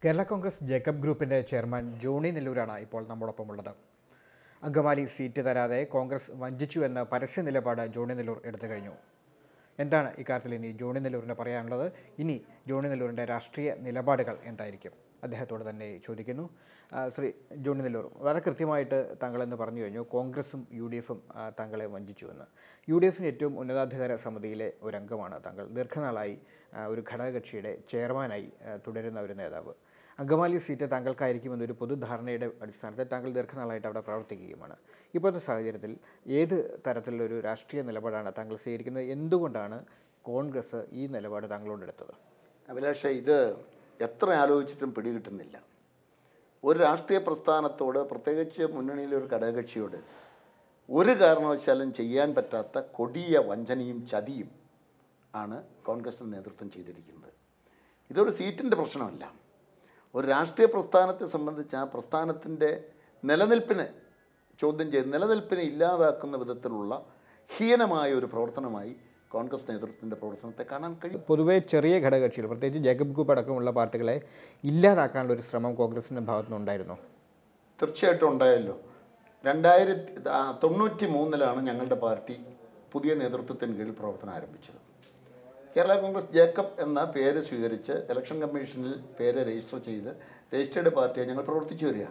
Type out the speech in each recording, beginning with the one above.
കേരള കോൺഗ്രസ് ജേക്കബ് ഗ്രൂപ്പിന്റെ ചെയർമാൻ ജോണി നെല്ലൂരാണ് ഇപ്പോൾ നമ്മോടൊപ്പമുള്ളത് അങ്കമാലി സീറ്റ് തരാതെ കോൺഗ്രസ് വഞ്ചിച്ചുവെന്ന പരസ്യ നിലപാട് ജോണി നെല്ലൂർ എടുത്തു കഴിഞ്ഞു എന്താണ് ഇക്കാര്യത്തിൽ ഇനി ജോണി നെല്ലൂരിന് പറയാനുള്ളത് ഇനി ജോണി നെല്ലൂരിൻ്റെ രാഷ്ട്രീയ നിലപാടുകൾ എന്തായിരിക്കും അദ്ദേഹത്തോട് തന്നെ ചോദിക്കുന്നു ആ, ശ്രീ ജോണി നെല്ലൂർ വളരെ കൃത്യമായിട്ട് താങ്കളെന്ന് പറഞ്ഞു കഴിഞ്ഞു കോൺഗ്രസും യു ഡി എഫും ആ, താങ്കളെ വഞ്ചിച്ചുവെന്ന് യു ഡി എഫിന് ഏറ്റവും ഉന്നതാധികാര സമിതിയിലെ ഒരു അംഗമാണ് താങ്കൾ ദീർഘനാളായി ആ, ഒരു ഘടകകക്ഷിയുടെ ചെയർമാനായി ആ, തുടരുന്ന ഒരു നേതാവ് അങ്കമാലി സീറ്റ് താങ്കൾക്കായിരിക്കുമെന്നൊരു പൊതുധാരണയുടെ അടിസ്ഥാനത്തിൽ താങ്കൾ ദീർഘനാളായിട്ട് അവിടെ പ്രവർത്തിക്കുകയുമാണ് ഇപ്പോഴത്തെ സാഹചര്യത്തിൽ ഏത് തരത്തിലുള്ളൊരു രാഷ്ട്രീയ നിലപാടാണ് താങ്കൾ സ്വീകരിക്കുന്നത് എന്തുകൊണ്ടാണ് കോൺഗ്രസ് ഈ നിലപാട് താങ്കളോട് എടുത്തത് അഭിലാഷ ഇത് എത്ര ആലോചിച്ചിട്ടും പിടികിട്ടുന്നില്ല ഒരു രാഷ്ട്രീയ പ്രസ്ഥാനത്തോട് പ്രത്യേകിച്ച് മുന്നണിയിലെ ഒരു ഘടകകക്ഷിയോട് ഒരു കാരണവശാലും ചെയ്യാൻ പറ്റാത്ത കൊടിയ വഞ്ചനയും ചതിയും ആണ് കോൺഗ്രസിന് നേതൃത്വം ചെയ്തിരിക്കുന്നത് ഇതൊരു സീറ്റിൻ്റെ പ്രശ്നമല്ല ഒരു രാഷ്ട്രീയ പ്രസ്ഥാനത്തെ സംബന്ധിച്ച് ആ പ്രസ്ഥാനത്തിൻ്റെ നിലനിൽപ്പിനെ ചോദ്യം ചെയ്ത് നിലനിൽപ്പിനെ ഇല്ലാതാക്കുന്ന വിധത്തിലുള്ള ഹീനമായ ഒരു പ്രവർത്തനമായി കോൺഗ്രസ് നേതൃത്വത്തിൻ്റെ പ്രവർത്തനത്തെ കാണാൻ കഴിയും പൊതുവേ ചെറിയ ഘടകകക്ഷികൾ പ്രത്യേകിച്ച് ജേക്കബ് ഗ്രൂപ്പ് അടക്കമുള്ള പാർട്ടികളെ ഇല്ലാതാക്കാനുള്ള ഒരു ശ്രമം കോൺഗ്രസിൻ്റെ ഭാഗത്തുനിന്നുണ്ടായിരുന്നോ തീർച്ചയായിട്ടും ഉണ്ടായല്ലോ രണ്ടായിരത്തി ആ, തൊണ്ണൂറ്റി മൂന്നിലാണ് ഞങ്ങളുടെ പാർട്ടി പുതിയ നേതൃത്വത്തിന് കീഴിൽ പ്രവർത്തനം ആരംഭിച്ചത് കേരള കോൺഗ്രസ് ജേക്കബ് എന്ന പേര് സ്വീകരിച്ച് ഇലക്ഷൻ കമ്മീഷനിൽ പേര് രജിസ്റ്റർ ചെയ്ത് രജിസ്റ്റേർഡ് പാർട്ടിയായി ഞങ്ങൾ പ്രവർത്തിച്ചു വരിക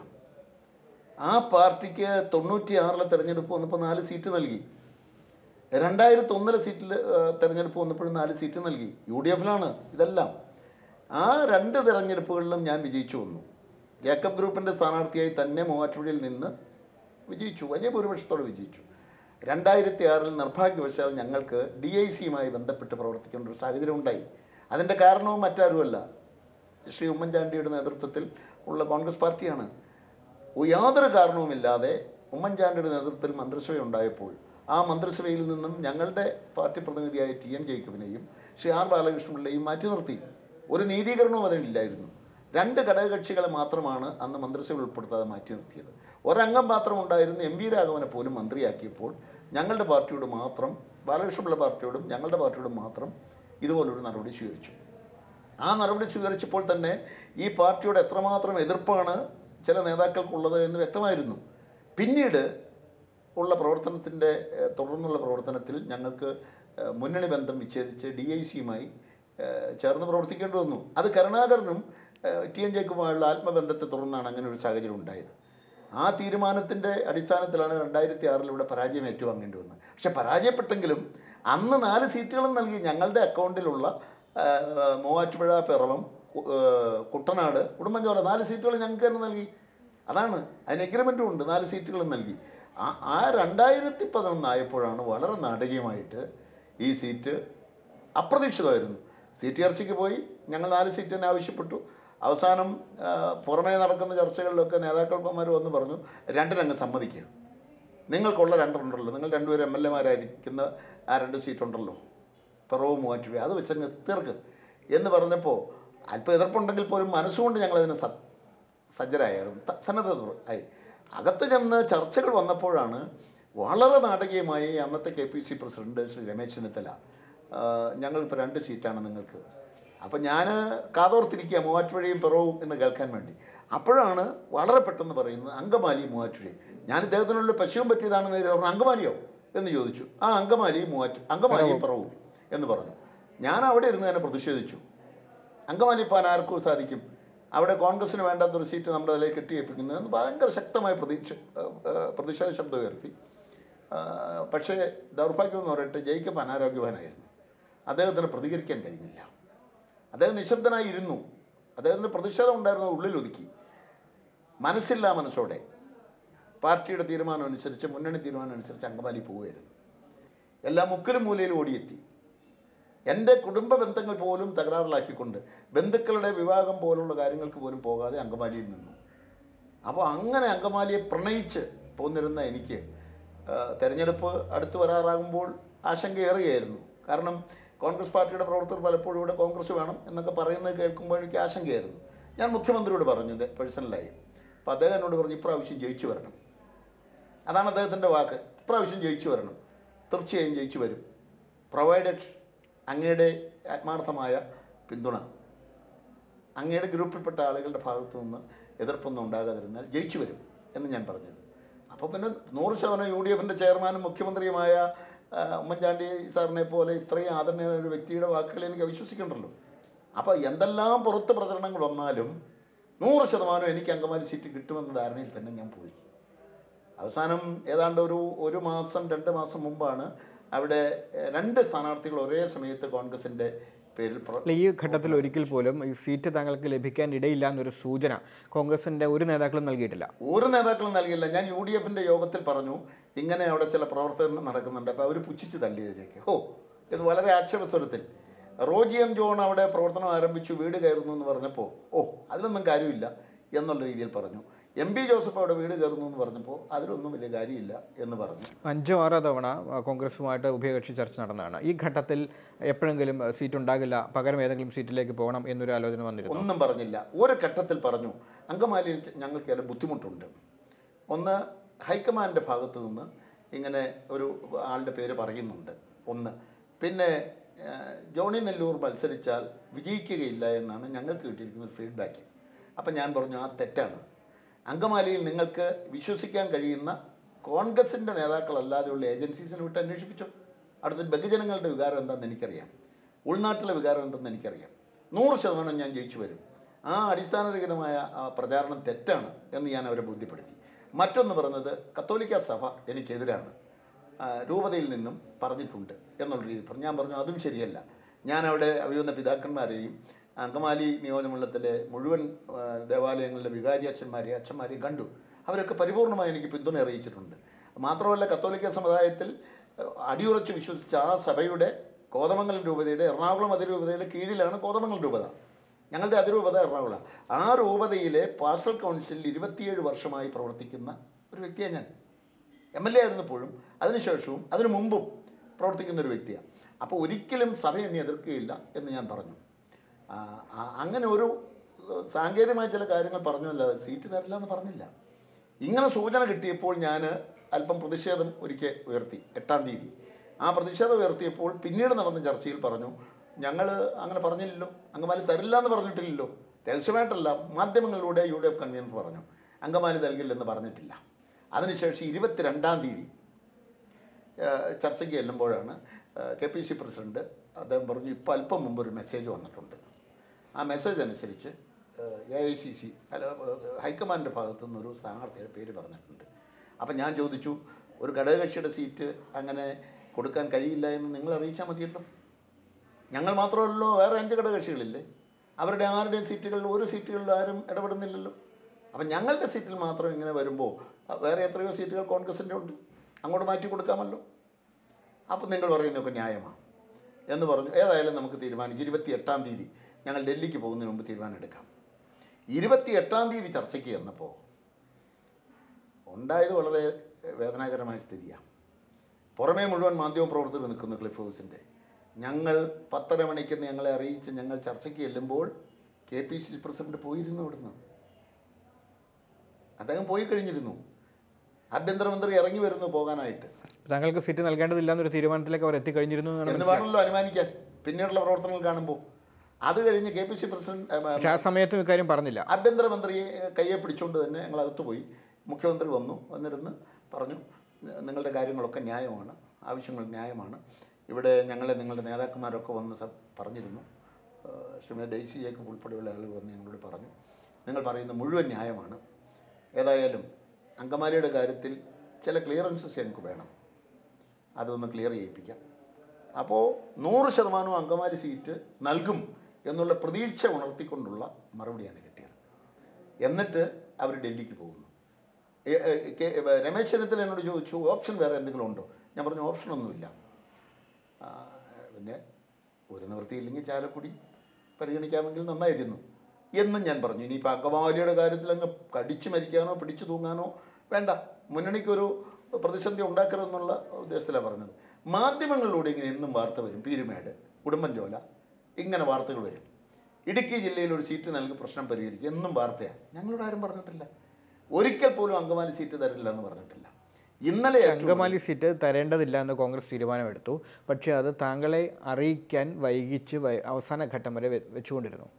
ആ പാർട്ടിക്ക് തൊണ്ണൂറ്റി ആറിലെ തെരഞ്ഞെടുപ്പ് വന്നപ്പോൾ നാല് സീറ്റ് നൽകി രണ്ടായിരത്തി ഒന്നിലെ സീറ്റിൽ തെരഞ്ഞെടുപ്പ് വന്നപ്പോഴും നാല് സീറ്റ് നൽകി യു ഡി എഫിലാണ് ഇതെല്ലാം ആ രണ്ട് തെരഞ്ഞെടുപ്പുകളിലും ഞാൻ വിജയിച്ചു വന്നു ജേക്കബ് ഗ്രൂപ്പിൻ്റെ സ്ഥാനാർത്ഥിയായി തന്നെ മൂവാറ്റുപുഴയിൽ നിന്ന് വിജയിച്ചു വലിയ ഭൂരിപക്ഷത്തോടെ വിജയിച്ചു രണ്ടായിരത്തി ആറിൽ നിർഭാഗ്യവശാൽ ഞങ്ങൾക്ക് ഡി ഐ സിയുമായി ബന്ധപ്പെട്ട് പ്രവർത്തിക്കേണ്ട ഒരു സാഹചര്യം ഉണ്ടായി അതിൻ്റെ കാരണവും മറ്റാരുമല്ല ശ്രീ ഉമ്മൻചാണ്ടിയുടെ നേതൃത്വത്തിൽ ഉള്ള കോൺഗ്രസ് പാർട്ടിയാണ് യാതൊരു കാരണവുമില്ലാതെ ഉമ്മൻചാണ്ടിയുടെ നേതൃത്വത്തിൽ മന്ത്രിസഭ ഉണ്ടായപ്പോൾ ആ മന്ത്രിസഭയിൽ നിന്നും ഞങ്ങളുടെ പാർട്ടി പ്രതിനിധിയായ ടി എൻ ജേക്കബിനെയും ശ്രീ ആർ ബാലകൃഷ്ണപിള്ളയും മാറ്റി നിർത്തി ഒരു നീതീകരണവും അതിനില്ലായിരുന്നു രണ്ട് ഘടകകക്ഷികളെ മാത്രമാണ് അന്ന് മന്ത്രിസഭ ഉൾപ്പെടുത്താതെ മാറ്റി നിർത്തിയത് ഒരംഗം മാത്രം ഉണ്ടായിരുന്നു എം വി രാഘവനെ പോലും മന്ത്രിയാക്കിയപ്പോൾ ഞങ്ങളുടെ പാർട്ടിയോട് മാത്രം ബാലകൃഷ്ണപിള്ള പാർട്ടിയോടും ഞങ്ങളുടെ പാർട്ടിയോടും മാത്രം ഇതുപോലൊരു നടപടി സ്വീകരിച്ചു ആ നടപടി സ്വീകരിച്ചപ്പോൾ തന്നെ ഈ പാർട്ടിയോട് എത്രമാത്രം എതിർപ്പാണ് ചില നേതാക്കൾക്കുള്ളത് എന്ന് വ്യക്തമായിരുന്നു പിന്നീട് ഉള്ള പ്രവർത്തനത്തിൻ്റെ ഏഹ്, തുടർന്നുള്ള പ്രവർത്തനത്തിൽ ഞങ്ങൾക്ക് ഏഹ്, മുന്നണി ബന്ധം വിച്ഛേദിച്ച് ഡി ഐ സിയുമായി ചേർന്ന് പ്രവർത്തിക്കേണ്ടി വന്നു അത് കരുണാകരനും ഏഹ്, ടി എൻ ജേക്കുമായുള്ള ആത്മബന്ധത്തെ തുടർന്നാണ് അങ്ങനെ ഒരു സാഹചര്യം ഉണ്ടായത് ആ തീരുമാനത്തിൻ്റെ അടിസ്ഥാനത്തിലാണ് രണ്ടായിരത്തി ആറിൽ ഇവിടെ പരാജയം ഏറ്റുവാങ്ങേണ്ടി വന്നത് പക്ഷെ പരാജയപ്പെട്ടെങ്കിലും അന്ന് നാല് സീറ്റുകളും നൽകി ഞങ്ങളുടെ അക്കൗണ്ടിലുള്ള ആ, മൂവാറ്റുപുഴ പിറവം കു- ആ, കുട്ടനാട് ഉടുമ്പൻചോല നാല് സീറ്റുകൾ ഞങ്ങൾക്ക് തന്നെ നൽകി അതാണ് അതിന് എഗ്രിമെൻറ്റും ഉണ്ട് നാല് സീറ്റുകളും നൽകി ആ ആ രണ്ടായിരത്തി പതിനൊന്നായപ്പോഴാണ് വളരെ നാടകീയമായിട്ട് ഈ സീറ്റ് അപ്രതീക്ഷിതമായിരുന്നു സീറ്റ് ചർച്ചയ്ക്ക് പോയി ഞങ്ങൾ നാല് സീറ്റ് തന്നെ ആവശ്യപ്പെട്ടു അവസാനം ആ, പുറമേ നടക്കുന്ന ചർച്ചകളിലൊക്കെ നേതാക്കന്മാർ വന്ന് പറഞ്ഞു രണ്ടിനങ്ങ് സമ്മതിക്കുക നിങ്ങൾക്കുള്ള രണ്ടുണ്ടല്ലോ നിങ്ങൾ രണ്ടുപേരും എം എൽ എമാരായിരിക്കുന്ന ആ രണ്ട് സീറ്റുണ്ടല്ലോ പിറവും മൂവാറ്റുപുഴ അത് വെച്ചങ്ങ് തീർക്ക് എന്ന് പറഞ്ഞപ്പോൾ അല്പം എതിർപ്പുണ്ടെങ്കിൽ പോലും മനസ്സുകൊണ്ട് ഞങ്ങളതിന് സ സജ്ജരായിരുന്നു ത- സന്നദ്ധ ആയി അകത്ത് ചെന്ന് ചർച്ചകൾ വന്നപ്പോഴാണ് വളരെ നാടകീയമായി അന്നത്തെ K P C president Shri Ramesh Chennithala ആ, ഞങ്ങളിപ്പോൾ രണ്ട് സീറ്റാണ് നിങ്ങൾക്ക് അപ്പം ഞാൻ കാതോർത്തിരിക്കുക മൂവാറ്റുപുഴയും പിറവും എന്ന് കേൾക്കാൻ വേണ്ടി അപ്പോഴാണ് വളരെ പെട്ടെന്ന് പറയുന്നത് അങ്കമാലി മൂവാറ്റുപുഴയും ഞാൻ ഇദ്ദേഹത്തിനുള്ള പശുവും പറ്റിയതാണെന്ന് എഴുതി പറഞ്ഞു അങ്കമാലിയോ എന്ന് ചോദിച്ചു ആ അങ്കമാലി മൂവാറ്റു അങ്കമാലിയും പിറവും എന്ന് പറഞ്ഞു ഞാൻ അവിടെ ഇരുന്ന് തന്നെ പ്രതിഷേധിച്ചു അങ്കമാലി പോകാൻ ആർക്കും സാധിക്കും അവിടെ കോൺഗ്രസിന് വേണ്ടാത്തൊരു സീറ്റ് നമ്മുടെ അതിലേക്ക് കെട്ടിയേൽപ്പിക്കുന്നത് എന്ന് ഭയങ്കര ശക്തമായ പ്രതീക്ഷ ഏഹ്, ഏഹ്, പ്രതിഷേധ ശബ്ദം ഉയർത്തി ആ, പക്ഷേ ദൗർഭാഗ്യം എന്ന് പറയട്ടെ ജയിക്കപ്പ് അനാരോഗ്യവാനായിരുന്നു അദ്ദേഹത്തിന് പ്രതികരിക്കാൻ കഴിഞ്ഞില്ല അദ്ദേഹം നിശബ്ദനായി ഇരുന്നു അദ്ദേഹത്തിന് പ്രതിഷേധം ഉണ്ടായിരുന്നത് ഉള്ളിലൊതുക്കി മനസ്സില്ലാ മനസ്സോടെ പാർട്ടിയുടെ തീരുമാനം അനുസരിച്ച് മുന്നണി തീരുമാനം അനുസരിച്ച് അങ്കമാലി പോവുകയായിരുന്നു എല്ലാ മുക്കിലും മൂലയിലും ഓടിയെത്തി എൻ്റെ കുടുംബ ബന്ധങ്ങൾ പോലും തകരാറിലാക്കിക്കൊണ്ട് ബന്ധുക്കളുടെ വിവാഹം പോലുള്ള കാര്യങ്ങൾക്ക് പോലും പോകാതെ അങ്കമാലിയിൽ നിന്നു അപ്പോൾ അങ്ങനെ അങ്കമാലിയെ പ്രണയിച്ച് പോന്നിരുന്ന എനിക്ക് ആ, തെരഞ്ഞെടുപ്പ് അടുത്ത് വരാറാകുമ്പോൾ ആശങ്കയേറുകയായിരുന്നു കാരണം കോൺഗ്രസ് പാർട്ടിയുടെ പ്രവർത്തകർ പലപ്പോഴും ഇവിടെ കോൺഗ്രസ് വേണം എന്നൊക്കെ പറയുന്നത് കേൾക്കുമ്പോൾ എനിക്ക് ആശങ്കയായിരുന്നു ഞാൻ മുഖ്യമന്ത്രിയോട് പറഞ്ഞു ഇത് പേഴ്സണലായി അപ്പോൾ അദ്ദേഹം എന്നോട് പറഞ്ഞു ഇപ്രാവശ്യം ജയിച്ചു വരണം അതാണ് അദ്ദേഹത്തിൻ്റെ വാക്ക് ഇപ്രാവശ്യം ജയിച്ചു വരണം തീർച്ചയായും ജയിച്ചു വരും പ്രൊവൈഡഡ് അങ്ങയുടെ ആത്മാർത്ഥമായ പിന്തുണ അങ്ങയുടെ ഗ്രൂപ്പിൽപ്പെട്ട ആളുകളുടെ ഭാഗത്തു നിന്ന് എതിർപ്പൊന്നും ഉണ്ടാകാതിരുന്നാൽ ജയിച്ചു വരും എന്ന് ഞാൻ പറഞ്ഞത് അപ്പോൾ പിന്നെ നൂറ് ശതമാനം യു ഡി എഫിൻ്റെ ചെയർമാനും മുഖ്യമന്ത്രിയുമായ ആ, ഉമ്മൻചാണ്ടി സാറിനെ പോലെ ഇത്രയും ആദരണീയ ഒരു വ്യക്തിയുടെ വാക്കുകൾ എനിക്ക് വിശ്വസിക്കണ്ടല്ലോ അപ്പോൾ എന്തെല്ലാം പുറത്ത് പ്രചരണങ്ങൾ വന്നാലും നൂറ് ശതമാനം എനിക്ക് അങ്കമാലി സീറ്റ് കിട്ടുമെന്ന ധാരണയിൽ തന്നെ ഞാൻ പോയി അവസാനം ഏതാണ്ട് ഒരു ഒരു മാസം രണ്ട് മാസം മുമ്പാണ് അവിടെ എഹ്, രണ്ട് സ്ഥാനാർത്ഥികൾ ഒരേ സമയത്ത് കോൺഗ്രസിൻ്റെ പേരിൽ പ്ര- അല്ല, ഈ ഘട്ടത്തിൽ ഒരിക്കൽ പോലും ഈ സീറ്റ് താങ്കൾക്ക് ലഭിക്കാൻ ഇടയില്ല എന്നൊരു സൂചന കോൺഗ്രസിന്റെ ഒരു നേതാക്കളും നൽകിയിട്ടില്ല ഒരു നേതാക്കളും നൽകില്ല ഞാൻ യു ഡി എഫിൻ്റെ യോഗത്തിൽ പറഞ്ഞു ഇങ്ങനെ അവിടെ ചില പ്രവർത്തനം നടക്കുന്നുണ്ട് അപ്പോൾ അവർ പുച്ഛിച്ച് തള്ളിയതിലേക്ക് ഓ ഇത് വളരെ ആക്ഷേപസ്വരത്തിൽ റോജി എം ജോൺ അവിടെ പ്രവർത്തനം ആരംഭിച്ചു വീട് കയറുന്നു എന്ന് പറഞ്ഞപ്പോൾ ഓ അതിലൊന്നും കാര്യമില്ല എന്നുള്ള രീതിയിൽ പറഞ്ഞു എം പി ജോസഫ് അവിടെ വീട് കയറുന്നു എന്ന് പറഞ്ഞപ്പോൾ അതിലൊന്നും വലിയ കാര്യമില്ല എന്ന് പറഞ്ഞു അഞ്ചോ ആറോ തവണ ആ, കോൺഗ്രസുമായിട്ട് ഉഭയകക്ഷി ചർച്ച നടന്നതാണ് ഈ ഘട്ടത്തിൽ എപ്പോഴെങ്കിലും ആ, സീറ്റ് ഉണ്ടാകില്ല പകരം ഏതെങ്കിലും സീറ്റിലേക്ക് പോകണം എന്നൊരു ആലോചന വന്നിരുന്നു ഒന്നും പറഞ്ഞില്ല ഒരു ഘട്ടത്തിൽ പറഞ്ഞു അങ്കമാലിയിൽ ച- ഞങ്ങൾക്ക് ചില ബുദ്ധിമുട്ടുണ്ട് ഒന്ന് ഹൈക്കമാൻഡിൻ്റെ ഭാഗത്തു നിന്ന് ഇങ്ങനെ ഒരു ആളുടെ പേര് പറയുന്നുണ്ട് ഒന്ന് പിന്നെ ആ, ജോണി നെല്ലൂർ മത്സരിച്ചാൽ വിജയിക്കുകയില്ല എന്നാണ് ഞങ്ങൾക്ക് കിട്ടിയിരിക്കുന്ന ഒരു ഫീഡ്ബാക്ക് അപ്പം ഞാൻ പറഞ്ഞു ആ തെറ്റാണ് അങ്കമാലിയിൽ നിങ്ങൾക്ക് വിശ്വസിക്കാൻ കഴിയുന്ന കോൺഗ്രസിൻ്റെ നേതാക്കളല്ലാതെയുള്ള ഏജൻസീസിനെ വിട്ട് അന്വേഷിപ്പിച്ചോ അവിടുത്തെ ബഹുജനങ്ങളുടെ വികാരം എന്താണെന്ന് എനിക്കറിയാം ഉൾനാട്ടിലെ വികാരം എന്തെന്ന് എനിക്കറിയാം നൂറ് ശതമാനം ഞാൻ ജയിച്ചു വരും ആ അടിസ്ഥാനരഹിതമായ ആ പ്രചാരണം തെറ്റാണ് എന്ന് ഞാൻ അവരെ ബോധ്യപ്പെടുത്തി മറ്റൊന്ന് പറഞ്ഞത് കത്തോലിക്ക സഭ എനിക്കെതിരാണ് ആ, രൂപതയിൽ നിന്നും പറഞ്ഞിട്ടുണ്ട് എന്നുള്ള രീതിയിൽ പറഞ്ഞു ഞാൻ പറഞ്ഞു അതും ശരിയല്ല ഞാൻ അവിടെ അഭിയുന്ന പിതാക്കന്മാരെയും അങ്കമാലി നിയോജകമണ്ഡലത്തിലെ മുഴുവൻ ആ, ദേവാലയങ്ങളിലെ വികാരി അച്ഛന്മാരെയും അച്ഛന്മാരെയും കണ്ടു അവരൊക്കെ പരിപൂർണമായി എനിക്ക് പിന്തുണ അറിയിച്ചിട്ടുണ്ട് മാത്രമല്ല കത്തോലിക്ക സമുദായത്തിൽ ആ, അടിയുറച്ച് വിശ്വസിച്ച ആ സഭയുടെ കോതമംഗലം രൂപതയുടെ എറണാകുളം അതിരൂപതയുടെ കീഴിലാണ് കോതമംഗലം രൂപത ഞങ്ങളുടെ അതിരൂപത എറണാകുളം ആ രൂപതയിലെ പാസ്റ്റൽ കൗൺസിലിൽ ഇരുപത്തിയേഴ് വർഷമായി പ്രവർത്തിക്കുന്ന ഒരു വ്യക്തിയാണ് ഞാൻ എം എൽ എ ആയിരുന്നപ്പോഴും അതിനുശേഷവും അതിനു മുമ്പും പ്രവർത്തിക്കുന്ന ഒരു വ്യക്തിയാണ് അപ്പോൾ ഒരിക്കലും സഭ എന്നെ എതിർക്കുകയില്ല എന്ന് ഞാൻ പറഞ്ഞു ആ, ആ, അങ്ങനെ ഒരു ഏഹ്, സാങ്കേതികമായ ചില കാര്യങ്ങൾ പറഞ്ഞല്ലാതെ സീറ്റ് തരില്ല എന്ന് പറഞ്ഞില്ല ഇങ്ങനെ സൂചന കിട്ടിയപ്പോൾ ഞാൻ അല്പം പ്രതിഷേധം ഒരിക്കൽ ഉയർത്തി എട്ടാം തീയതി ആ പ്രതിഷേധം ഉയർത്തിയപ്പോൾ പിന്നീട് നടന്ന ചർച്ചയിൽ പറഞ്ഞു ഞങ്ങൾ അങ്ങനെ പറഞ്ഞില്ലല്ലോ അങ്കമാലി തരില്ല എന്ന് പറഞ്ഞിട്ടില്ലല്ലോ രഹസ്യമായിട്ടല്ല മാധ്യമങ്ങളിലൂടെ യു ഡി എഫ് കൺവീനർ പറഞ്ഞു അങ്കമാലി നൽകില്ലെന്ന് പറഞ്ഞിട്ടില്ല അതിനുശേഷം ഇരുപത്തിരണ്ടാം തീയതി ഏഹ്, ചർച്ചയ്ക്ക് ചെല്ലുമ്പോഴാണ് കെ പി സി പ്രസിഡന്റ് അദ്ദേഹം പറഞ്ഞു ഇപ്പോൾ അല്പം മുമ്പ് ഒരു മെസ്സേജ് വന്നിട്ടുണ്ട് ആ മെസ്സേജ് അനുസരിച്ച് എ ഐ സി സി അല്ല ഏഹ്, ഹൈക്കമാൻഡിൻ്റെ ഭാഗത്തു നിന്നൊരു സ്ഥാനാർത്ഥിയുടെ പേര് പറഞ്ഞിട്ടുണ്ട് അപ്പം ഞാൻ ചോദിച്ചു ഒരു ഘടകകക്ഷിയുടെ സീറ്റ് അങ്ങനെ കൊടുക്കാൻ കഴിയില്ല എന്ന് നിങ്ങൾ അറിയിച്ചാൽ മതിയല്ലോ ഞങ്ങൾ മാത്രമല്ലല്ലോ വേറെ അഞ്ച് ഘടകകക്ഷികളില്ലേ അവരുടെ ആരുടെയും സീറ്റുകളിൽ ഒരു സീറ്റുകളിൽ ആരും ഇടപെടുന്നില്ലല്ലോ അപ്പം ഞങ്ങളുടെ സീറ്റിൽ മാത്രം ഇങ്ങനെ വരുമ്പോൾ അഹ് വേറെ എത്രയോ സീറ്റുകൾ കോൺഗ്രസിൻ്റെ ഉണ്ട് അങ്ങോട്ട് മാറ്റി കൊടുക്കാമല്ലോ അപ്പം നിങ്ങൾ പറയുന്നതൊക്കെ ന്യായമാണ് എന്ന് പറഞ്ഞു ഏതായാലും നമുക്ക് തീരുമാനിക്കാം ഇരുപത്തി എട്ടാം തീയതി ഞങ്ങൾ ഡൽഹിക്ക് പോകുന്നതിന് മുമ്പ് തീരുമാനം എടുക്കാം ഇരുപത്തി എട്ടാം തീയതി ചർച്ചയ്ക്ക് ചെന്നപ്പോൾ ഉണ്ടായത് വളരെ വേദനാകരമായ സ്ഥിതിയാണ് പുറമേ മുഴുവൻ മാധ്യമ പ്രവർത്തകർ നിൽക്കുന്നു ക്ലിഫ് ഹൗസിൻ്റെ ഞങ്ങൾ പത്തര മണിക്ക് ഞങ്ങളെ അറിയിച്ച് ഞങ്ങൾ ചർച്ചയ്ക്ക് ചെല്ലുമ്പോൾ കെ പി സി പ്രസിഡന്റ് പോയിരുന്നു ഇവിടുന്ന് അദ്ദേഹം പോയി കഴിഞ്ഞിരുന്നു ആഭ്യന്തരമന്ത്രി ഇറങ്ങി വരുന്നു പോകാനായിട്ട് താങ്കൾക്ക് സീറ്റ് നൽകേണ്ടതില്ല എന്നൊരു തീരുമാനത്തിലേക്ക് അവർ എത്തിക്കഴിഞ്ഞിരുന്നു എന്നാണ് എന്ന് മനസ്സിലായത്. വേണമല്ലോ അനുമാനിക്കാൻ പിന്നീടുള്ള പ്രവർത്തനങ്ങൾ കാണുമ്പോൾ അത് കഴിഞ്ഞ് കെ പി സി പ്രസിഡന്റ് ഏ, പക്ഷേ ആ സമയത്തും ഇക്കാര്യം പറഞ്ഞില്ല ആഭ്യന്തരമന്ത്രിയെ കയ്യെ പിടിച്ചുകൊണ്ട് തന്നെ ഞങ്ങൾ അകത്ത് പോയി മുഖ്യമന്ത്രി വന്നു വന്നിരുന്ന് പറഞ്ഞു "നി- നിങ്ങളുടെ കാര്യങ്ങളൊക്കെ ന്യായമാണ് ആവശ്യങ്ങൾ ന്യായമാണ് ഇവിടെ ഞങ്ങളെ നിങ്ങളുടെ നേതാക്കന്മാരൊക്കെ വന്ന് സ- പറഞ്ഞിരുന്നു ഏഹ് ശ്രീമതി ഡെയ്സി ജേക്കബ് ഉൾപ്പെടെയുള്ള ആളുകൾ വന്ന് ഞങ്ങളോട് പറഞ്ഞു നിങ്ങൾ പറയുന്ന മുഴുവൻ ന്യായമാണ് ഏതായാലും അങ്കമാലിയുടെ കാര്യത്തിൽ ചില ക്ലിയറൻസസ് ഞങ്ങൾക്ക് വേണം അതൊന്ന് ക്ലിയർ ചെയ്യിപ്പിക്കാം അപ്പോൾ നൂറ് ശതമാനവും അങ്കമാലി സീറ്റ് നൽകും എന്നുള്ള പ്രതീക്ഷ ഉണർത്തിക്കൊണ്ടുള്ള മറുപടിയാണ് കിട്ടിയത് എന്നിട്ട് അവർ ഡൽഹിക്ക് പോകുന്നു ഏ- ഏ- കെ- ഏ- രമേശ് ചെന്നിത്തല എന്നോട് ചോദിച്ചു ഓപ്ഷൻ വേറെ എന്തെങ്കിലും ഉണ്ടോ ഞാൻ പറഞ്ഞു ഓപ്ഷനൊന്നുമില്ല ആ, പിന്നെ ഒരു നിവൃത്തിയില്ലെങ്കിൽ ചാലക്കുടി പരിഗണിക്കാമെങ്കിൽ നന്നായിരുന്നു എന്നും ഞാൻ പറഞ്ഞു ഇനിയിപ്പോൾ അങ്കമാലിയുടെ കാര്യത്തിൽ അങ്ങ് കടിച്ചു മരിക്കാനോ പിടിച്ചു തൂങ്ങാനോ വേണ്ട മുന്നണിക്കൊരു പ്രതിസന്ധി ഉണ്ടാക്കരുതെന്നുള്ള ഉദ്ദേശത്തിലാണ് പറഞ്ഞത് മാധ്യമങ്ങളിലൂടെ ഇങ്ങനെ എന്നും വാർത്ത വരും പീരുമേട് ഉടുമ്പൻചോല ഇങ്ങനെ വാർത്തകൾ വരും ഇടുക്കി ജില്ലയിൽ ഒരു സീറ്റ് നൽകി പ്രശ്നം പരിഹരിക്കും എന്നും വാർത്തയാണ് ഞങ്ങളോട് ആരും പറഞ്ഞിട്ടില്ല ഒരിക്കൽ പോലും അങ്കമാലി സീറ്റ് തരില്ല എന്ന് പറഞ്ഞിട്ടില്ല ഇന്നലെ ഏറ്റവും അങ്കമാലി സീറ്റ് തരേണ്ടതില്ല എന്ന് കോൺഗ്രസ് തീരുമാനമെടുത്തു പക്ഷേ അത് താങ്കളെ അറിയിക്കാൻ വൈകിച്ച് വൈ- അവസാന ഘട്ടം വരെ വെ- വെച്ചുകൊണ്ടിരുന്നു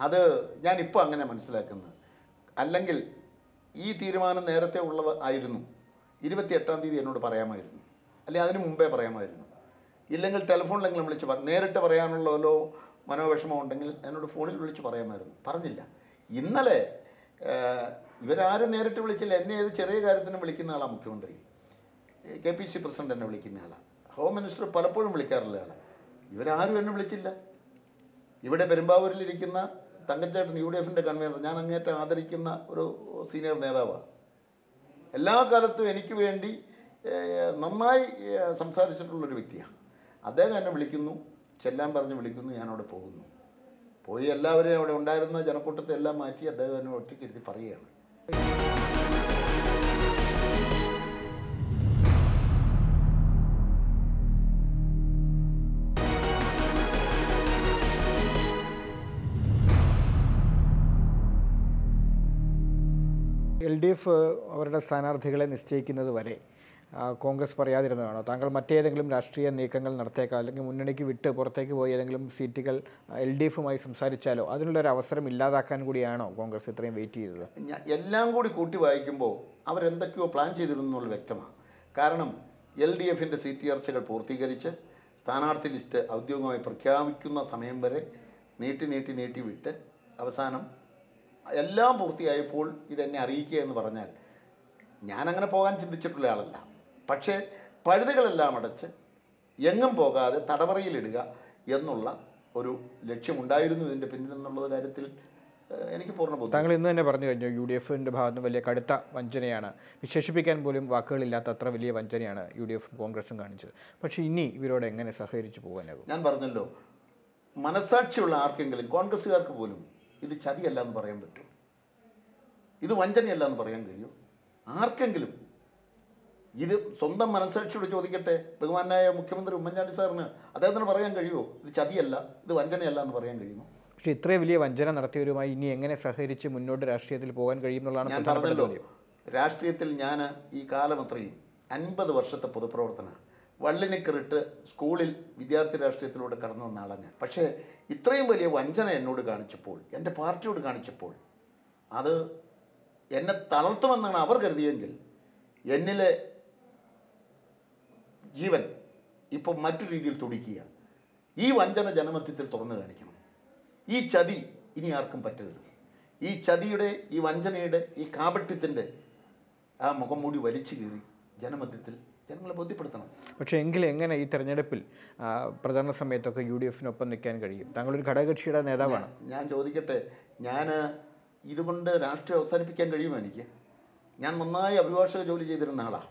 അത് ഞാനിപ്പോൾ അങ്ങനെ മനസ്സിലാക്കുന്നത് അല്ലെങ്കിൽ ഈ തീരുമാനം നേരത്തെ ഉള്ളത് ആയിരുന്നു ഇരുപത്തിയെട്ടാം തീയതി എന്നോട് പറയാമായിരുന്നു അല്ലെങ്കിൽ അതിന് മുമ്പേ പറയാമായിരുന്നു ഇല്ലെങ്കിൽ ടെലിഫോണിലെങ്കിലും വിളിച്ച് പറ നേരിട്ട് പറയാനുള്ളതോ മനോവിഷമം ഉണ്ടെങ്കിൽ എന്നോട് ഫോണിൽ വിളിച്ച് പറയാമായിരുന്നു പറഞ്ഞില്ല ഇന്നലെ ഏഹ്, ഇവരാരും നേരിട്ട് വിളിച്ചില്ല എന്നെ ഏത് ചെറിയ കാര്യത്തിനും വിളിക്കുന്ന ആളാണ് മുഖ്യമന്ത്രി കെ പി സി പ്രസിഡന്റ് എന്നെ വിളിക്കുന്ന ആളാണ് ഹോം മിനിസ്റ്റർ പലപ്പോഴും വിളിക്കാറുള്ള ആളാണ് ഇവരാരും എന്നെ വിളിച്ചില്ല ഇവിടെ പെരുമ്പാവൂരിലിരിക്കുന്ന തങ്കച്ചേട്ടൻ യു ഡി എഫിൻ്റെ കൺവീനർ ഞാൻ അങ്ങേറ്റം ആദരിക്കുന്ന ഒരു സീനിയർ നേതാവാണ് എല്ലാ കാലത്തും എനിക്ക് വേണ്ടി ഏഹ്, നന്നായി ഏഹ്, സംസാരിച്ചിട്ടുള്ളൊരു വ്യക്തിയാണ് അദ്ദേഹം എന്നെ വിളിക്കുന്നു ചെല്ലാൻ പറഞ്ഞ് വിളിക്കുന്നു ഞാൻ അവിടെ പോകുന്നു പോയി എല്ലാവരെയും അവിടെ ഉണ്ടായിരുന്ന ജനക്കൂട്ടത്തെ എല്ലാം മാറ്റി അദ്ദേഹം എന്നെ ഒറ്റയ്ക്ക് ഇരുത്തി പറയുകയാണ് എൽ ഡി എഫ് അവരുടെ സ്ഥാനാർത്ഥികളെ നിശ്ചയിക്കുന്നത് വരെ ആ, കോൺഗ്രസ് പറയാതിരുന്നതാണോ താങ്കൾ മറ്റേതെങ്കിലും രാഷ്ട്രീയ നീക്കങ്ങൾ നടത്തിയേക്കാം അല്ലെങ്കിൽ മുന്നണിക്ക് വിട്ട് പുറത്തേക്ക് പോയി ഏതെങ്കിലും സീറ്റുകൾ എൽ ഡി എഫുമായി സംസാരിച്ചാലോ അതിനുള്ളൊരു അവസരം ഇല്ലാതാക്കാൻ കൂടിയാണോ കോൺഗ്രസ് ഇത്രയും വെയിറ്റ് ചെയ്തത് ഞാൻ എല്ലാം കൂടി കൂട്ടി വായിക്കുമ്പോൾ അവരെന്തൊക്കെയോ പ്ലാൻ ചെയ്തിരുന്നു എന്നുള്ളത് വ്യക്തമാണ് കാരണം എൽ ഡി എഫിൻ്റെ സീറ്റ് ചർച്ചകൾ പൂർത്തീകരിച്ച് സ്ഥാനാർത്ഥി ലിസ്റ്റ് ഔദ്യോഗികമായി പ്രഖ്യാപിക്കുന്ന സമയം വരെ നീട്ടി നീട്ടി നീട്ടി വിട്ട് അവസാനം എല്ലാം പൂർത്തിയായപ്പോൾ ഇതെന്നെ അറിയിക്കുക എന്ന് പറഞ്ഞാൽ ഞാനങ്ങനെ പോകാൻ ചിന്തിച്ചിട്ടുള്ള ആളല്ല പക്ഷേ പഴുതുകളെല്ലാം അടച്ച് എങ്ങും പോകാതെ തടവറയിലിടുക എന്നുള്ള ഒരു ലക്ഷ്യമുണ്ടായിരുന്നു ഇതിൻ്റെ പിന്നിൽ എന്നുള്ള കാര്യത്തിൽ ഏഹ്, എനിക്ക് പൂർണ്ണ ബോധ്യം താങ്കൾ ഇന്ന് തന്നെ പറഞ്ഞു കഴിഞ്ഞു യു ഡി എഫിൻ്റെ ഭാഗത്ത് നിന്ന് വലിയ കടുത്ത വഞ്ചനയാണ് വിശേഷിപ്പിക്കാൻ പോലും വാക്കുകളില്ലാത്ത അത്ര വലിയ വഞ്ചനയാണ് യു ഡി എഫും കോൺഗ്രസും കാണിച്ചത് പക്ഷേ ഇനി ഇവരോട് എങ്ങനെ സഹകരിച്ചു പോകാനാകും ഞാൻ പറഞ്ഞല്ലോ മനസാക്ഷിയുള്ള ആർക്കെങ്കിലും കോൺഗ്രസ്സുകാർക്ക് പോലും ഇത് ചതിയല്ല എന്ന് പറയാൻ പറ്റും ഇത് വഞ്ചനയല്ല എന്ന് പറയാൻ കഴിയും ആർക്കെങ്കിലും ഇത് സ്വന്തം മനസാക്ഷിയോട് ചോദിക്കട്ടെ ബഹുമാനായ മുഖ്യമന്ത്രി ഉമ്മൻചാണ്ടി സാറിന് അദ്ദേഹത്തിന് പറയാൻ കഴിയുമോ ഇത് ചതിയല്ല ഇത് വഞ്ചനയല്ല എന്ന് പറയാൻ കഴിയുമോ പക്ഷേ ഇത്രയും വലിയ വഞ്ചന നടത്തിയവരുമായി ഇനി എങ്ങനെ സഹകരിച്ച് മുന്നോട്ട് രാഷ്ട്രീയത്തിൽ പോകാൻ കഴിയും എന്നുള്ളതാണ് ഞാൻ പ്രധാനപ്പെട്ട പറഞ്ഞല്ലോ ചോദ്യം രാഷ്ട്രീയത്തിൽ ഞാൻ ഈ കാലം അത്രയും അൻപത് വർഷത്തെ പൊതുപ്രവർത്തന വള്ളിനിക്കറിട്ട് സ്കൂളിൽ വിദ്യാർത്ഥി രാഷ്ട്രീയത്തിലൂടെ കടന്നു വന്ന ആളാണ് ഞാൻ പക്ഷേ ഇത്രയും വലിയ വഞ്ചന എന്നോട് കാണിച്ചപ്പോൾ എൻ്റെ പാർട്ടിയോട് കാണിച്ചപ്പോൾ അത് എന്നെ തളർത്തുമെന്നാണ് അവർ കരുതിയെങ്കിൽ എന്നിലെ ജീവൻ ഇപ്പോൾ മറ്റു രീതിയിൽ തുടിക്കുക ഈ വഞ്ചന ജനമധ്യത്തിൽ തുറന്നു കാണിക്കണം ഈ ചതി ഇനി ആർക്കും പറ്റരുത് ഈ ചതിയുടെ ഈ വഞ്ചനയുടെ ഈ കാപട്യത്തിൻ്റെ ആ മുഖം മൂടി വലിച്ചു കീറി ജനമധ്യത്തിൽ ജനങ്ങളെ ബോധ്യപ്പെടുത്തണം പക്ഷേ എങ്കിൽ എങ്ങനെ ഈ തെരഞ്ഞെടുപ്പിൽ ആ, പ്രചരണ സമയത്തൊക്കെ യു ഡി എഫിനൊപ്പം നിൽക്കാൻ കഴിയും താങ്കളൊരു ഘടകകക്ഷിയുടെ നേതാവാണ് ഞാൻ ചോദിക്കട്ടെ ഞാൻ ഇതുകൊണ്ട് രാഷ്ട്രീയം അവസാനിപ്പിക്കാൻ കഴിയുമോ എനിക്ക് ഞാൻ നന്നായി അഭിഭാഷക ജോലി ചെയ്തിരുന്ന ആളാണ്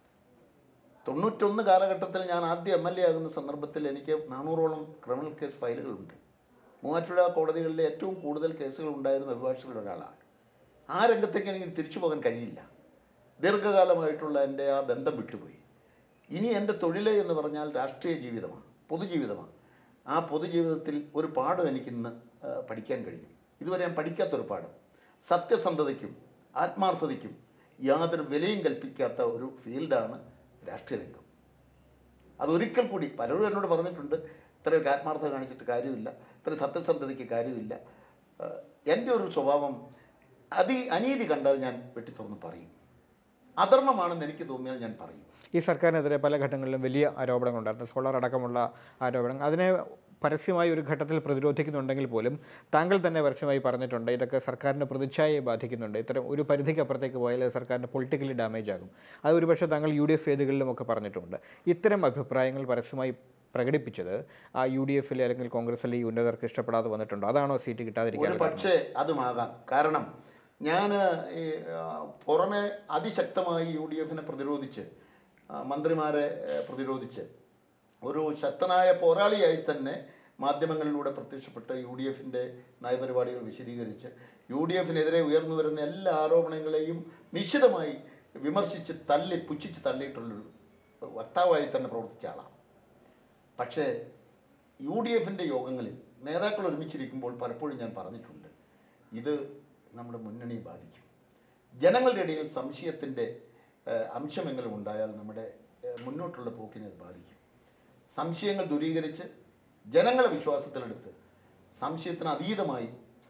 തൊണ്ണൂറ്റൊന്ന് കാലഘട്ടത്തിൽ ഞാൻ ആദ്യം എം എൽ എ ആകുന്ന സന്ദർഭത്തിൽ എനിക്ക് നാനൂറോളം ക്രിമിനൽ കേസ് ഫയലുകളുണ്ട് മൂവാറ്റുപുഴ കോടതികളിലെ ഏറ്റവും കൂടുതൽ കേസുകൾ ഉണ്ടായിരുന്ന അഭിഭാഷകരുടെ ഒരാളാണ് ആ രംഗത്തേക്ക് എനിക്ക് തിരിച്ചു പോകാൻ കഴിയില്ല ദീർഘകാലമായിട്ടുള്ള എൻ്റെ ആ ബന്ധം വിട്ടുപോയി ഇനി എൻ്റെ തൊഴിൽ എന്ന് പറഞ്ഞാൽ രാഷ്ട്രീയ ജീവിതമാണ് പൊതുജീവിതമാണ് ആ പൊതുജീവിതത്തിൽ ഒരു പാഠം എനിക്കിന്ന് ആ, പഠിക്കാൻ കഴിഞ്ഞു ഇതുവരെ ഞാൻ പഠിക്കാത്തൊരു പാഠം സത്യസന്ധതയ്ക്കും ആത്മാർത്ഥതയ്ക്കും യാതൊരു വിലയും കൽപ്പിക്കാത്ത ഒരു ഫീൽഡാണ് രാഷ്ട്രീയ രംഗം അതൊരിക്കൽ കൂടി പലരും എന്നോട് പറഞ്ഞിട്ടുണ്ട് ഇത്രയൊക്കെ ആത്മാർത്ഥത കാണിച്ചിട്ട് കാര്യമില്ല ഇത്ര സത്യസന്ധതയ്ക്ക് കാര്യമില്ല ഏഹ് എൻ്റെ ഒരു സ്വഭാവം അതി അനീതി കണ്ടാൽ ഞാൻ വെട്ടി തുറന്ന് പറയും അധർമ്മമാണെന്ന് എനിക്ക് തോന്നിയാൽ ഞാൻ പറയും ഈ സർക്കാരിനെതിരെ പല ഘട്ടങ്ങളിലും വലിയ ആരോപണങ്ങളുണ്ടായിരുന്നു സോളാർ അടക്കമുള്ള ആരോപണങ്ങൾ അതിനെ പരസ്യമായി ഒരു ഘട്ടത്തിൽ പ്രതിരോധിക്കുന്നുണ്ടെങ്കിൽ പോലും താങ്കൾ തന്നെ പരസ്യമായി പറഞ്ഞിട്ടുണ്ട് ഇതൊക്കെ സർക്കാരിൻ്റെ പ്രതിച്ഛായയെ ബാധിക്കുന്നുണ്ട് ഇത്തരം ഒരു പരിധിക്ക് അപ്പുറത്തേക്ക് പോയാൽ അത് സർക്കാരിന് പൊളിറ്റിക്കലി ഡാമേജ് ആകും അത് ഒരുപക്ഷെ താങ്കൾ യു ഡി എഫ് വേദികളിലുമൊക്കെ പറഞ്ഞിട്ടുണ്ട് ഇത്തരം അഭിപ്രായങ്ങൾ പരസ്യമായി പ്രകടിപ്പിച്ചത് ആ യു ഡി എഫിലെ അല്ലെങ്കിൽ കോൺഗ്രസിലെ ഈ ഉന്നതർക്ക് ഇഷ്ടപ്പെടാതെ വന്നിട്ടുണ്ടോ അതാണോ സീറ്റ് കിട്ടാതിരിക്കാൻ ഒരു പക്ഷേ അതുമാകാം കാരണം ഞാൻ ഈ ആ, പുറമെ അതിശക്തമായി യു ഡി എഫിനെ പ്രതിരോധിച്ച് ആ, മന്ത്രിമാരെ ഏ, പ്രതിരോധിച്ച് ഒരു ശക്തനായ പോരാളിയായി തന്നെ മാധ്യമങ്ങളിലൂടെ പ്രത്യക്ഷപ്പെട്ട യു ഡി എഫിൻ്റെ നയപരിപാടികൾ വിശദീകരിച്ച് യു ഡി എഫിനെതിരെ ഉയർന്നു വരുന്ന എല്ലാ ആരോപണങ്ങളെയും നിശ്ചിതമായി വിമർശിച്ച് തള്ളി പുച്ഛിച്ച് തള്ളിയിട്ടുള്ളൊരു വക്താവായി തന്നെ പ്രവർത്തിച്ച ആളാണ് പക്ഷേ യു ഡി എഫിൻ്റെ യോഗങ്ങളിൽ നേതാക്കൾ ഒരുമിച്ചിരിക്കുമ്പോൾ പലപ്പോഴും ഞാൻ പറഞ്ഞിട്ടുണ്ട് ഇത് നമ്മുടെ മുന്നണിയെ ബാധിക്കും ജനങ്ങളുടെ ഇടയിൽ സംശയത്തിൻ്റെ ഏഹ്, അംശമെങ്കിലും ഉണ്ടായാൽ നമ്മുടെ ഏഹ്, മുന്നോട്ടുള്ള പോക്കിനെ അത് ബാധിക്കും സംശയങ്ങൾ ദൂരീകരിച്ച് ജനങ്ങളെ വിശ്വാസത്തിലെടുത്ത് സംശയത്തിന് അതീതമായി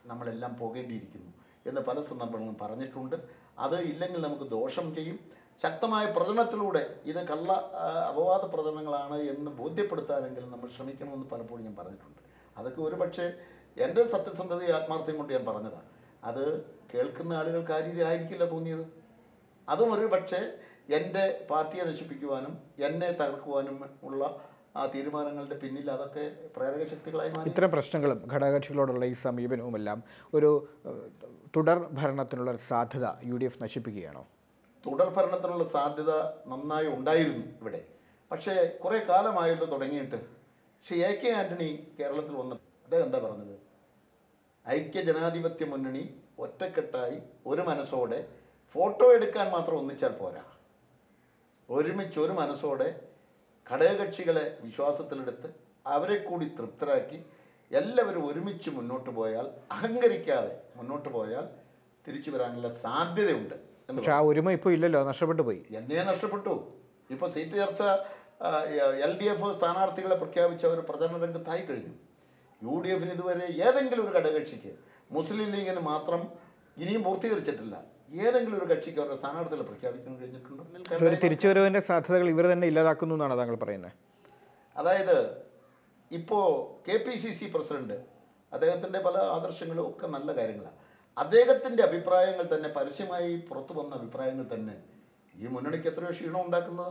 നമ്മളെല്ലാം പോകേണ്ടിയിരിക്കുന്നു എന്ന് പല സന്ദർഭങ്ങളും പറഞ്ഞിട്ടുണ്ട് അത് ഇല്ലെങ്കിൽ നമുക്ക് ദോഷം ചെയ്യും ശക്തമായ പ്രചരണത്തിലൂടെ ഇത് കള്ള ആ, അപവാദ പ്രചരണങ്ങളാണ് എന്ന് ബോധ്യപ്പെടുത്താനെങ്കിലും നമ്മൾ ശ്രമിക്കണമെന്ന് പലപ്പോഴും ഞാൻ പറഞ്ഞിട്ടുണ്ട് അതൊക്കെ ഒരു പക്ഷേ എൻ്റെ സത്യസന്ധത ആത്മാർത്ഥം കൊണ്ട് ഞാൻ പറഞ്ഞതാണ് അത് കേൾക്കുന്ന ആളുകൾക്ക് ആ രീതി ആയിരിക്കില്ല തോന്നിയത് അതും ഒരു പക്ഷേ എൻ്റെ പാർട്ടിയെ നശിപ്പിക്കുവാനും എന്നെ തകർക്കുവാനും ഉള്ള ആ തീരുമാനങ്ങളുടെ പിന്നിൽ അതൊക്കെ പ്രേരക ശക്തികളായി മാറി ഇത്തരം പ്രശ്നങ്ങളും ഘടകകക്ഷികളോടുള്ള ഈ സമീപനവുമെല്ലാം ഒരു ഏഹ്, തുടർ ഭരണത്തിനുള്ള ഒരു സാധ്യത യു ഡി എഫ് നശിപ്പിക്കുകയാണോ തുടർ ഭരണത്തിനുള്ള സാധ്യത നന്നായി ഉണ്ടായിരുന്നു ഇവിടെ പക്ഷേ കുറേ കാലമായല്ലോ തുടങ്ങിയിട്ട് പക്ഷേ എ കെ ആൻ്റണി കേരളത്തിൽ വന്ന അദ്ദേഹം എന്താ പറഞ്ഞത് ഐക്യ ജനാധിപത്യ മുന്നണി ഒറ്റക്കെട്ടായി ഒരു മനസ്സോടെ ഫോട്ടോ എടുക്കാൻ മാത്രം ഒന്നിച്ചാൽ പോരാ ഒരുമിച്ച് ഒരു മനസ്സോടെ ഘടകകക്ഷികളെ വിശ്വാസത്തിലെടുത്ത് അവരെ കൂടി തൃപ്തരാക്കി എല്ലാവരും ഒരുമിച്ച് മുന്നോട്ട് പോയാൽ അഹങ്കരിക്കാതെ മുന്നോട്ട് പോയാൽ തിരിച്ചു വരാനുള്ള സാധ്യതയുണ്ട് എന്ന് പക്ഷെ ആ ഒരുമ ഇപ്പോൾ ഇല്ലല്ലോ നഷ്ടപ്പെട്ടു പോയി എന്നേ നഷ്ടപ്പെട്ടു ഇപ്പോൾ സീറ്റ് ചർച്ച എൽ ഡി എഫ് സ്ഥാനാർത്ഥികളെ പ്രഖ്യാപിച്ച ഒരു പ്രചരണ രംഗത്തായി കഴിഞ്ഞു യു ഡി എഫിന് ഇതുവരെ ഏതെങ്കിലും ഒരു ഘടകകക്ഷിക്ക് മുസ്ലിം ലീഗിന് മാത്രം ഇനിയും പൂർത്തീകരിച്ചിട്ടില്ല ഏതെങ്കിലും ഒരു കക്ഷിക്ക് അവരുടെ സ്ഥാനാർത്ഥികളെ പ്രഖ്യാപിക്കാൻ കഴിഞ്ഞിട്ടുണ്ടോ പക്ഷെ ഒരു തിരിച്ചുവരവിൻ്റെ സാധ്യതകൾ ഇവർ തന്നെ ഇല്ലാതാക്കുന്നു എന്നാണ് താങ്കൾ പറയുന്നത് അതായത് ഇപ്പോൾ K P C C president അദ്ദേഹത്തിൻ്റെ പല ആദർശങ്ങളും ഒക്കെ നല്ല കാര്യങ്ങളാണ് അദ്ദേഹത്തിൻ്റെ അഭിപ്രായങ്ങൾ തന്നെ പരസ്യമായി പുറത്തു വന്ന അഭിപ്രായങ്ങൾ തന്നെ ഈ മുന്നണിക്ക് എത്രയോ ക്ഷീണം ഉണ്ടാക്കുന്നത്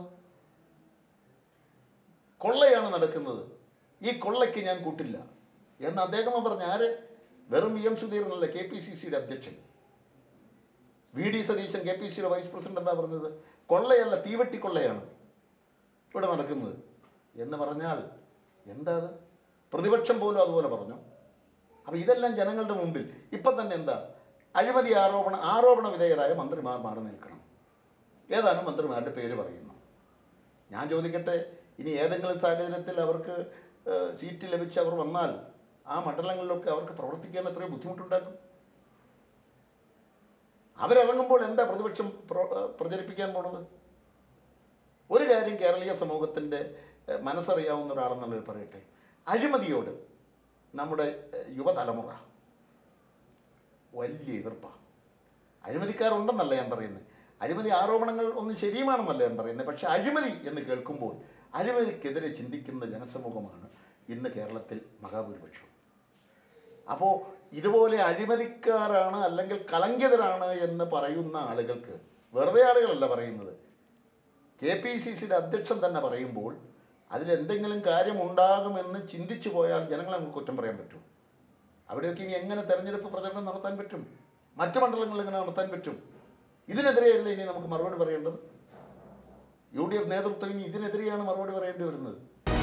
കൊള്ളയാണ് നടക്കുന്നത് ഈ കൊള്ളയ്ക്ക് ഞാൻ കൂട്ടില്ല എന്ന് അദ്ദേഹം പറഞ്ഞ ആര് വെറും വി എം സുധീരനല്ല കെ പി സി സിയുടെ അധ്യക്ഷൻ V D Satheesan K P സിയുടെ വൈസ് പ്രസിഡന്റ് എന്താ പറഞ്ഞത് കൊള്ളയല്ല തീവെട്ടി കൊള്ളയാണ് ഇവിടെ നടക്കുന്നത് എന്ന് പറഞ്ഞാൽ എന്താ അത് പ്രതിപക്ഷം പോലും അതുപോലെ പറഞ്ഞു അപ്പോൾ ഇതെല്ലാം ജനങ്ങളുടെ മുമ്പിൽ ഇപ്പം തന്നെ എന്താ അഴിമതി ആരോപണ ആരോപണ വിധേയരായ മന്ത്രിമാർ മാറി നിൽക്കണം ഏതാനും മന്ത്രിമാരുടെ പേര് പറയുന്നു ഞാൻ ചോദിക്കട്ടെ ഇനി ഏതെങ്കിലും സാഹചര്യത്തിൽ അവർക്ക് ഏഹ്, സീറ്റ് ലഭിച്ച് അവർ വന്നാൽ ആ മണ്ഡലങ്ങളിലൊക്കെ അവർക്ക് പ്രവർത്തിക്കാൻ എത്രയോ ബുദ്ധിമുട്ടുണ്ടാക്കും അവരിറങ്ങുമ്പോൾ എന്താ പ്രതിപക്ഷം പ്ര- ഏഹ്, പ്രചരിപ്പിക്കാൻ പോണത് ഒരു കാര്യം കേരളീയ സമൂഹത്തിൻ്റെ ഏഹ്, മനസ്സറിയാവുന്ന ഒരാളെന്നുള്ളത് പറയട്ടെ അഴിമതിയോട് നമ്മുടെ ഏഹ്, യുവതലമുറ വലിയ എതിർപ്പാണ് അഴിമതിക്കാരുണ്ടെന്നല്ല ഞാൻ പറയുന്നത് അഴിമതി ആരോപണങ്ങൾ ഒന്നും ശരിയുമാണെന്നല്ല ഞാൻ പറയുന്നത് പക്ഷേ അഴിമതി എന്ന് കേൾക്കുമ്പോൾ അഴിമതിക്കെതിരെ ചിന്തിക്കുന്ന ജനസമൂഹമാണ് ഇന്ന് കേരളത്തിൽ മഹാഭൂരിപക്ഷം അപ്പോൾ ഇതുപോലെ അഴിമതിക്കാരാണ് അല്ലെങ്കിൽ കളങ്കിതരാണ് എന്ന് പറയുന്ന ആളുകൾക്ക് വെറുതെ ആളുകളല്ല പറയുന്നത് കെ പി സി സിയുടെ അധ്യക്ഷൻ തന്നെ പറയുമ്പോൾ അതിലെന്തെങ്കിലും കാര്യമുണ്ടാകുമെന്ന് ചിന്തിച്ചു പോയാൽ ജനങ്ങളെ നമുക്ക് കുറ്റം പറയാൻ പറ്റും അവിടെയൊക്കെ ഇനി എങ്ങനെ തെരഞ്ഞെടുപ്പ് പ്രചരണം നടത്താൻ പറ്റും മറ്റു മണ്ഡലങ്ങളിൽ എങ്ങനെ നടത്താൻ പറ്റും ഇതിനെതിരെയല്ലേ ഇനി നമുക്ക് മറുപടി പറയേണ്ടത് യു ഡി എഫ് നേതൃത്വം ഇനി ഇതിനെതിരെയാണ് മറുപടി പറയേണ്ടി വരുന്നത്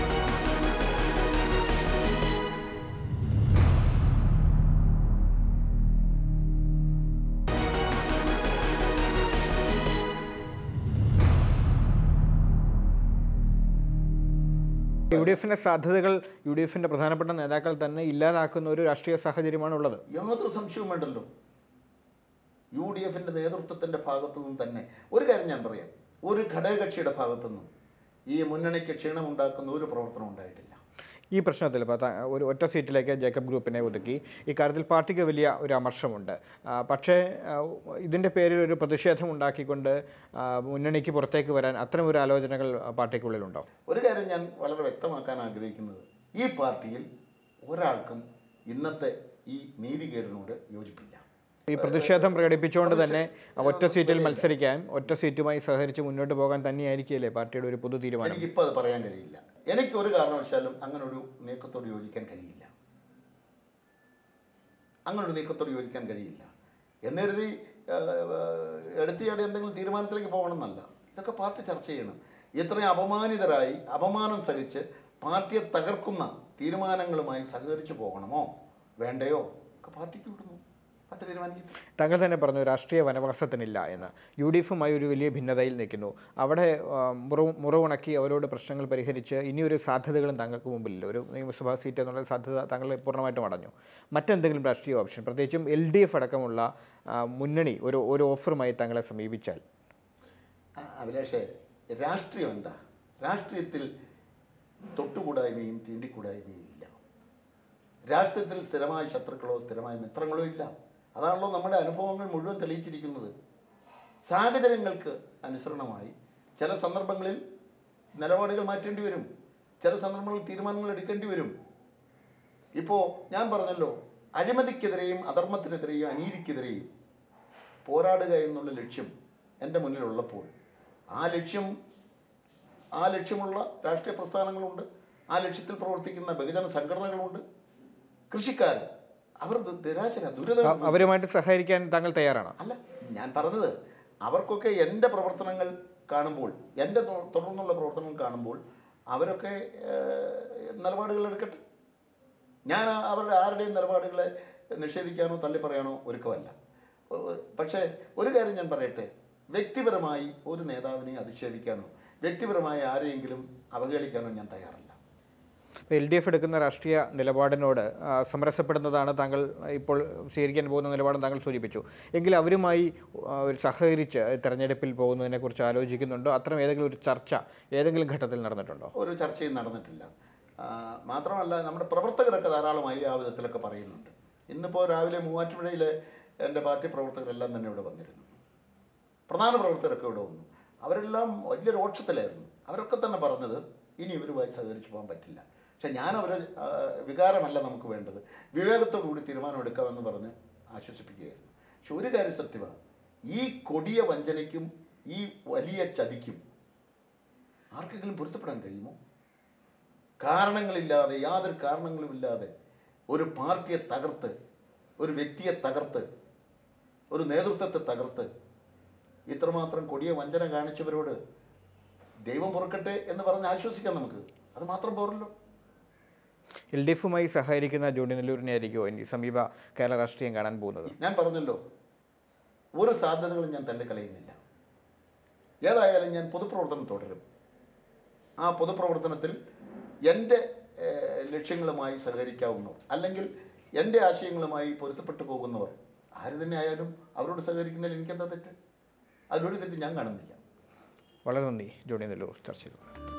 യു ഡി എഫിൻ്റെ സാധ്യതകൾ യു ഡി എഫിൻ്റെ പ്രധാനപ്പെട്ട നേതാക്കൾ തന്നെ ഇല്ലാതാക്കുന്ന ഒരു രാഷ്ട്രീയ സാഹചര്യമാണ് ഉള്ളത് യാതൊരു സംശയവും വേണ്ടല്ലോ യു ഡി എഫിൻ്റെ നേതൃത്വത്തിൻ്റെ ഭാഗത്തു നിന്നും തന്നെ ഒരു കാര്യം ഞാൻ പറയാം ഒരു ഘടകകക്ഷിയുടെ ഭാഗത്തു നിന്നും ഈ മുന്നണിക്ക് ക്ഷീണമുണ്ടാക്കുന്ന ഒരു പ്രവർത്തനം ഉണ്ടായിട്ടില്ല ഈ പ്രശ്നത്തിൽ ഇപ്പോൾ ത- ഒരു ഒറ്റ സീറ്റിലേക്ക് ജേക്കബ് ഗ്രൂപ്പിനെ ഒതുക്കി ഇക്കാര്യത്തിൽ പാർട്ടിക്ക് വലിയ ഒരു അമർഷമുണ്ട് ആ, പക്ഷേ ആ, ഇതിൻ്റെ പേരിൽ ഒരു പ്രതിഷേധം ഉണ്ടാക്കിക്കൊണ്ട് ആ, മുന്നണിക്ക് പുറത്തേക്ക് വരാൻ അത്തരം ഒരു ആലോചനകൾ ആ, പാർട്ടിക്കുള്ളിലുണ്ടോ ഒരു കാര്യം ഞാൻ വളരെ വ്യക്തമാക്കാൻ ആഗ്രഹിക്കുന്നത് ഈ പാർട്ടിയിൽ ഒരാൾക്കും ഇന്നത്തെ ഈ നീതികേടിനോട് യോജിപ്പില്ല ഈ പ്രതിഷേധം പ്രകടിപ്പിച്ചുകൊണ്ട് തന്നെ ഒറ്റ സീറ്റിൽ മത്സരിക്കാൻ ഒറ്റ സീറ്റുമായി സഹകരിച്ച് മുന്നോട്ട് പോകാൻ തന്നെയായിരിക്കില്ലേ പാർട്ടിയുടെ ഒരു പൊതു തീരുമാനം എനിക്കിപ്പോൾ അത് പറയാൻ കഴിയില്ല എനിക്ക് ഒരു കാരണവശാലും അങ്ങനെ ഒരു നീക്കത്തോട് യോജിക്കാൻ കഴിയില്ല അങ്ങനെ ഒരു നീക്കത്തോട് യോജിക്കാൻ കഴിയില്ല എന്ന് കരുതി എടുത്തിയാടി എന്തെങ്കിലും തീരുമാനത്തിലേക്ക് പോകണമെന്നല്ല ഇതൊക്കെ പാർട്ടി ചർച്ച ചെയ്യണം ഇത്രയും അപമാനിതരായി അപമാനം സഹിച്ച് പാർട്ടിയെ തകർക്കുന്ന തീരുമാനങ്ങളുമായി സഹകരിച്ചു പോകണമോ വേണ്ടയോ ഒക്കെ പാർട്ടിക്ക് വിടുന്നു പാർട്ടി തീരുമാനിക്കും താങ്കൾ തന്നെ പറഞ്ഞു രാഷ്ട്രീയ വനവാസത്തിനില്ല എന്ന് യു ഡി എഫുമായി ഒരു വലിയ ഭിന്നതയിൽ നിൽക്കുന്നു അവിടെ ആ, മുറു മുറവുണക്കി അവരോട് പ്രശ്നങ്ങൾ പരിഹരിച്ച് ഇനിയൊരു സാധ്യതകളും താങ്കൾക്ക് മുമ്പിലില്ല ഒരു നിയമസഭാ സീറ്റ് എന്നുള്ള സാധ്യത താങ്കൾ പൂർണ്ണമായിട്ടും അടഞ്ഞു മറ്റെന്തെങ്കിലും രാഷ്ട്രീയ ഓപ്ഷൻ പ്രത്യേകിച്ചും എൽ ഡി എഫ് അടക്കമുള്ള ആ, മുന്നണി ഒരു ഒരു ഓഫറുമായി താങ്കളെ സമീപിച്ചാൽ ആ, അഭിലാഷേ രാഷ്ട്രീയം എന്താ രാഷ്ട്രീയത്തിൽ തൊട്ടുകൂടായ്മയും തീണ്ടിക്കൂടായ്മയും ഇല്ല രാഷ്ട്രീയത്തിൽ സ്ഥിരമായ ശത്രുക്കളോ സ്ഥിരമായ മിത്രങ്ങളോ ഇല്ല അതാണല്ലോ നമ്മുടെ അനുഭവങ്ങൾ മുഴുവൻ തെളിയിച്ചിരിക്കുന്നത് സാഹചര്യങ്ങൾക്ക് അനുസരണമായി ചില സന്ദർഭങ്ങളിൽ നിലപാടുകൾ മാറ്റേണ്ടി വരും ചില സന്ദർഭങ്ങളിൽ തീരുമാനങ്ങൾ എടുക്കേണ്ടി വരും ഇപ്പോൾ ഞാൻ പറഞ്ഞല്ലോ അഴിമതിക്കെതിരെയും അധർമ്മത്തിനെതിരെയും അനീതിക്കെതിരെയും പോരാടുക എന്നുള്ള ലക്ഷ്യം എൻ്റെ മുന്നിലുള്ളപ്പോൾ ആ ലക്ഷ്യം ആ ലക്ഷ്യമുള്ള രാഷ്ട്രീയ പ്രസ്ഥാനങ്ങളുണ്ട് ആ ലക്ഷ്യത്തിൽ പ്രവർത്തിക്കുന്ന ബഹുജന സംഘടനകളുണ്ട് കൃഷിക്കാർ അവർ ദു- നിരാശരാ ദുരിത അ- അവരുമായിട്ട് സഹകരിക്കാൻ താങ്കൾ തയ്യാറാണ് അല്ല ഞാൻ പറഞ്ഞത് അവർക്കൊക്കെ എൻ്റെ പ്രവർത്തനങ്ങൾ കാണുമ്പോൾ എൻ്റെ തു- തുടർന്നുള്ള പ്രവർത്തനങ്ങൾ കാണുമ്പോൾ അവരൊക്കെ ഏഹ്, നിലപാടുകൾ എടുക്കട്ടെ ഞാൻ ആ- അവരുടെ ആരുടെയും നിലപാടുകളെ നിഷേധിക്കാനോ തള്ളിപ്പറയാനോ ഒരുക്കമല്ല ഏഹ്, പക്ഷേ ഒരു കാര്യം ഞാൻ പറയട്ടെ വ്യക്തിപരമായി ഒരു നേതാവിനെ അധിക്ഷേപിക്കാനോ വ്യക്തിപരമായി ആരെയെങ്കിലും അവഹേളിക്കാനോ ഞാൻ തയ്യാറല്ല എൽ ഡി എഫ് എടുക്കുന്ന രാഷ്ട്രീയ നിലപാടിനോട് ആ, സമരസപ്പെടുന്നതാണ് താങ്കൾ ഇപ്പോൾ സ്വീകരിക്കാൻ പോകുന്ന നിലപാട് താങ്കൾ സൂചിപ്പിച്ചു എങ്കിൽ അവരുമായി ആ, ഒരു സഹകരിച്ച് തെരഞ്ഞെടുപ്പിൽ പോകുന്നതിനെക്കുറിച്ച് ആലോചിക്കുന്നുണ്ടോ അത്തരം ഏതെങ്കിലും ഒരു ചർച്ച ഏതെങ്കിലും ഘട്ടത്തിൽ നടന്നിട്ടുണ്ടോ ഒരു ചർച്ചയും നടന്നിട്ടില്ല ആ, മാത്രമല്ല നമ്മുടെ പ്രവർത്തകരൊക്കെ ധാരാളമായി ആ വിധത്തിലൊക്കെ പറയുന്നുണ്ട് ഇന്നിപ്പോൾ രാവിലെ മൂവാറ്റുപുഴയിലെ എൻ്റെ പാർട്ടി പ്രവർത്തകരെല്ലാം തന്നെ ഇവിടെ വന്നിരുന്നു പ്രധാന പ്രവർത്തകരൊക്കെ ഇവിടെ വന്നു അവരെല്ലാം വലിയ രോക്ഷത്തിലായിരുന്നു അവരൊക്കെ തന്നെ പറഞ്ഞത് ഇനി ഇവരുമായി സഹകരിച്ചു പോകാൻ പറ്റില്ല പക്ഷെ ഞാൻ അവരെ ആ, വികാരമല്ല നമുക്ക് വേണ്ടത് വിവേകത്തോടു കൂടി തീരുമാനമെടുക്കാമെന്ന് പറഞ്ഞ് ആശ്വസിപ്പിക്കുകയായിരുന്നു പക്ഷെ ഒരു കാര്യം സത്യമാണ് ഈ കൊടിയ വഞ്ചനയ്ക്കും ഈ വലിയ ചതിക്കും ആർക്കെങ്കിലും പൊരുത്തപ്പെടാൻ കഴിയുമോ കാരണങ്ങളില്ലാതെ യാതൊരു കാരണങ്ങളുമില്ലാതെ ഒരു പാർട്ടിയെ തകർത്ത് ഒരു വ്യക്തിയെ തകർത്ത് ഒരു നേതൃത്വത്തെ തകർത്ത് ഇത്രമാത്രം കൊടിയ വഞ്ചന കാണിച്ചവരോട് ദൈവം പൊറുക്കട്ടെ എന്ന് പറഞ്ഞ് ആശ്വസിക്കാം നമുക്ക് അത് മാത്രം പോരല്ലോ എൽ ഡി എഫുമായി സഹകരിക്കുന്ന ജോണി നെല്ലൂരിനെ ആയിരിക്കുമോ ഇനി സമീപ കേരള രാഷ്ട്രീയം കാണാൻ പോകുന്നത് ഞാൻ പറഞ്ഞല്ലോ ഒരു സാധ്യതകളും ഞാൻ തള്ളിക്കളയുന്നില്ല ഏതായാലും ഞാൻ പൊതുപ്രവർത്തനം തുടരും ആ പൊതുപ്രവർത്തനത്തിൽ എൻ്റെ ഏഹ്, ലക്ഷ്യങ്ങളുമായി സഹകരിക്കാവുന്നവർ അല്ലെങ്കിൽ എൻ്റെ ആശയങ്ങളുമായി പൊരുത്തപ്പെട്ടു പോകുന്നവർ ആര് തന്നെ ആയാലും അവരോട് സഹകരിക്കുന്നതിൽ എനിക്കെന്താ തെറ്റ് അതിലൊരു തെറ്റ് ഞാൻ കാണുന്നില്ല വളരെ നന്ദി ജോണി നെല്ലൂർ ചർച്ച ചെയ്തു